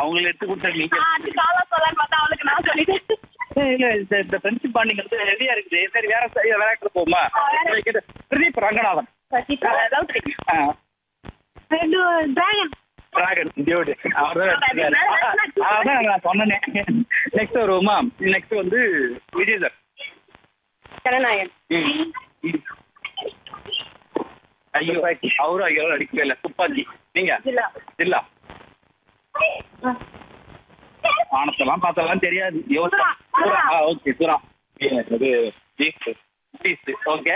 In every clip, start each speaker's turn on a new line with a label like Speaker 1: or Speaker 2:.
Speaker 1: அவங்களை எடுத்து கொடுத்தாங்க நீங்க
Speaker 2: அது காலா சொல்லலான்னு பார்த்தா அவளுக்கு நான் சொல்லிட்டேன்
Speaker 1: ஏய், இல்ல இந்த இந்த ஃப்ரெண்ட்ஷிப் பாண்டிங் வந்து ஹெவியா இருக்குது சரி வேற சரி, வேற ஆக்டர் போமா
Speaker 2: ஆ, வேற.
Speaker 1: சரி, கேட்டு. பிரதீப் ரங்கநாதன்
Speaker 2: டிராகன்
Speaker 1: டிராகன் டியோடு அவர் அதான் நான் சொன்னேனே நெக்ஸ்ட் வருவோமா நெக்ஸ்ட் வந்து விஜய் சார்
Speaker 2: கனநாயகன்
Speaker 1: ம். ம். ஐயோ அவரும் ஐயோ அடிக்கவே இல்லை துப்பாக்கி நீங்க
Speaker 2: ஜில்லா.
Speaker 1: இல்ல ஆனத்தெல்லாம் பார்த்தெல்லாம் தெரியாது யோசனை
Speaker 2: சுறா, சுறா.
Speaker 1: ஆ ஓகே சுரா அது பீஸ் பீஸ் ஓகே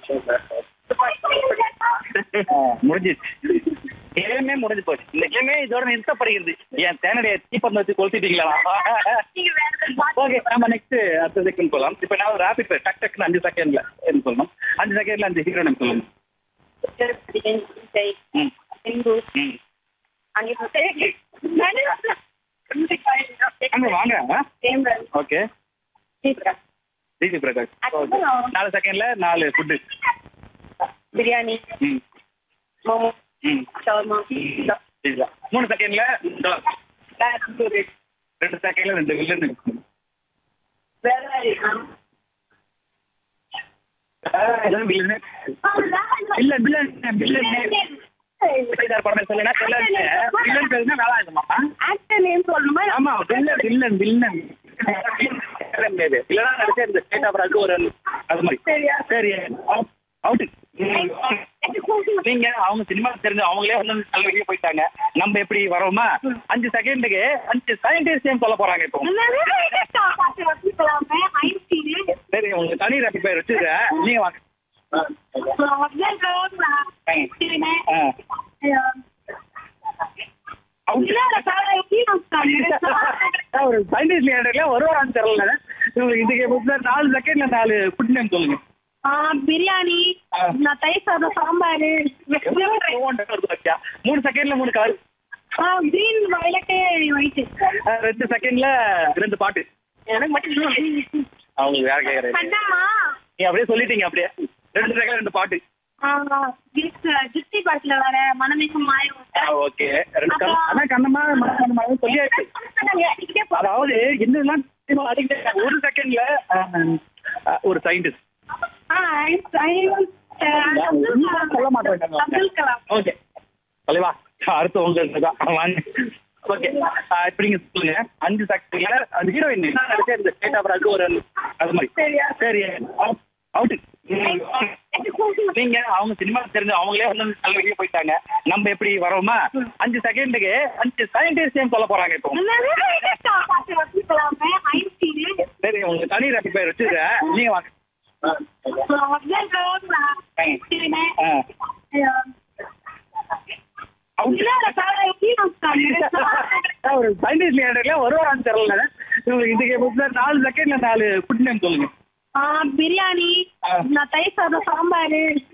Speaker 1: முடிஞ்சிச்சு கேமே முடிஞ்சு போச்சு இந்த கேமே இதோட நிறுத்தப்படுகிறது என் தேனடைய தீப்பந்தம் வச்சு கொளுத்திட்டீங்களா
Speaker 2: நீங்க வேற எதுவும்
Speaker 1: ஓகே நம்ம நெக்ஸ்ட் அடுத்த செகண்ட் போகலாம் இப்போ நான் ரேபிட் ஃபயர் டக் டக்குன்னு அஞ்சு செகண்ட்ல என்ன சொல்லணும் அஞ்சு செகண்ட்ல அஞ்சு ஹீரோ நேம் சொல்லணும்
Speaker 2: பாத்து-
Speaker 1: ம்
Speaker 2: இந்து
Speaker 1: ம்
Speaker 2: அங்கே
Speaker 1: அங்க வாங்க
Speaker 2: சேம்பரன்
Speaker 1: ஓகே
Speaker 2: சீக்கிரம்
Speaker 1: டிஜி பிரகாஷ்
Speaker 2: Actually, நான்
Speaker 1: நாலு செகண்ட்ல நாலு ஃபுட்டு
Speaker 2: பிரியாணி
Speaker 1: ம்
Speaker 2: மோமோ
Speaker 1: ம்
Speaker 2: ஷவர்மா
Speaker 1: pizza. மூணு செகண்ட்ல ரெண்டு செகண்ட்ல ரெண்டு வில்லன்
Speaker 2: வேற
Speaker 1: வில்லன் இல்ல வில்லன் வில்லன் படம் சொல்லுங்க வில்லன் பேருனா நல்லா இருக்குமா
Speaker 2: ஆக்டர் நேம் சொல்லணுமா
Speaker 1: ஆமா வில்லன் வில்லன் வில்லன் இல்லனா நடிச்ச இந்த ஸ்டேட் ஆஃப் ராக்கு ஒரு அது மாதிரி
Speaker 2: சரியா?
Speaker 1: சரி அவுட் நீங்க அவங்க சினிமா தெரிஞ்சு அவங்களே வந்து நல்ல வெளியே போயிட்டாங்க நம்ம எப்படி வரோமா அஞ்சு செகண்டுக்கு அஞ்சு சயின்டிஸ்ட் சொல்ல போறாங்க இப்போ சரி உங்களுக்கு தனி ரப்பி பேர் வச்சுருக்கேன் நீங்க வாங்க ஒரு சயின்டிஸ்ட் லீடர்ல வருவாரான்னு தெரியல உங்களுக்கு இதுக்கு இப்போ நாலு செகண்ட்ல நாலு ஃபுட் நேம் சொல்லுங்க
Speaker 2: பிரியாணி
Speaker 1: ஆ.
Speaker 2: நான் தயிர் சாதம் சாம்பார்
Speaker 1: மூணு செகண்ட்ல மூணு கார்
Speaker 2: கிரீன் வயலட்டு ஒயிட்டு
Speaker 1: ரெண்டு செகண்ட்ல ரெண்டு பாட்டு
Speaker 2: எனக்கு மட்டும்
Speaker 1: அவங்களுக்கு வேற கேக்குறேன்
Speaker 2: கண்ணம்மா
Speaker 1: நீ அப்படியே சொல்லிட்டீங்க அப்படியே ரெண்டு செகண்ட் ரெண்டு பாட்டு
Speaker 2: ஜிப்டி படத்துல வர மனமேகம் மாயம்
Speaker 1: ஓகே ரெண்டு கண்ண- அதான் கண்ணம்மா மனக்கண்ணம்மா சொல்லியாச்சு அதாவது என்னெல்லாம் அடிக்கிட்டே ஒரு செகண்ட்ல ஒரு சயின்டிஸ்ட் சொல்ல மாட்டேன்
Speaker 2: அப்துல் கலாம்
Speaker 1: ஓகே தலைவா அடுத்து உங்களுக்கு தான் வாங்க ஓகே இப்ப நீங்க சொல்லுங்க அஞ்சு செகண்ட்ல அந்த ஹீரோயின் நடிச்ச இந்த ஸ்டேட் ஆஃப் ராக்கு ஒரு அது மாதிரி
Speaker 2: சரியா?
Speaker 1: சரி அவுட் நீங்க அவங்க சினிமா தெரிஞ்சு அவங்களே வந்து நல்ல வெளியே போயிட்டாங்க நம்ம எப்படி வரோமா அஞ்சு செகண்டுக்கு அஞ்சு சயின்டிஸ்ட் சொல்ல போறாங்க இப்போ சரி உங்களுக்கு தனி ரப்பி பேர் வச்சுருக்கேன் நீங்க வாங்க ஒரு சயின்டிஸ்ட் லீடர்ல வருவாரான்னு தெரியல உங்களுக்கு இதுக்கு இப்போ நாலு செகண்ட்ல நாலு ஃபுட் நேம் சொல்லுங்க
Speaker 2: பிரியாணி
Speaker 1: ஆ.
Speaker 2: நான் தயிர் சாதம் சாம்பார்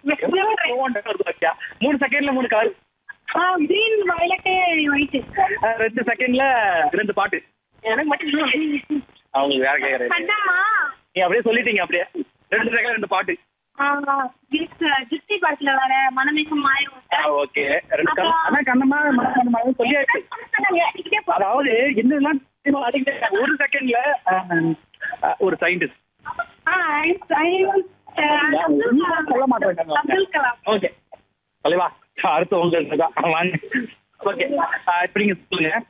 Speaker 1: மூணு செகண்ட்ல மூணு கார்
Speaker 2: கிரீன் வயலட்டு ஒயிட்டு
Speaker 1: ரெண்டு செகண்ட்ல ரெண்டு பாட்டு
Speaker 2: எனக்கு மட்டும்
Speaker 1: அவங்களுக்கு வேற கேக்குறேன்
Speaker 2: கண்ணம்மா
Speaker 1: நீ அப்படியே சொல்லிட்டீங்க அப்படியே ரெண்டு செகண்ட் ரெண்டு பாட்டு
Speaker 2: ஜிப்டி படத்துல வர மனமேகம் மாயம்
Speaker 1: ஓகே ரெண்டு கண்ண- அதான் கண்ணம்மா மனக்கண்ணம்மா சொல்லியாச்சு அதாவது என்னெல்லாம் அடிக்கிட்டே ஒரு செகண்ட்ல ஒரு சயின்டிஸ்ட் சொல்ல மாட்டேன்
Speaker 2: அப்துல் கலாம்
Speaker 1: ஓகே தலைவா அடுத்து உங்களுக்கு தான் வாங்க ஓகே இப்ப நீங்க சொல்லுங்க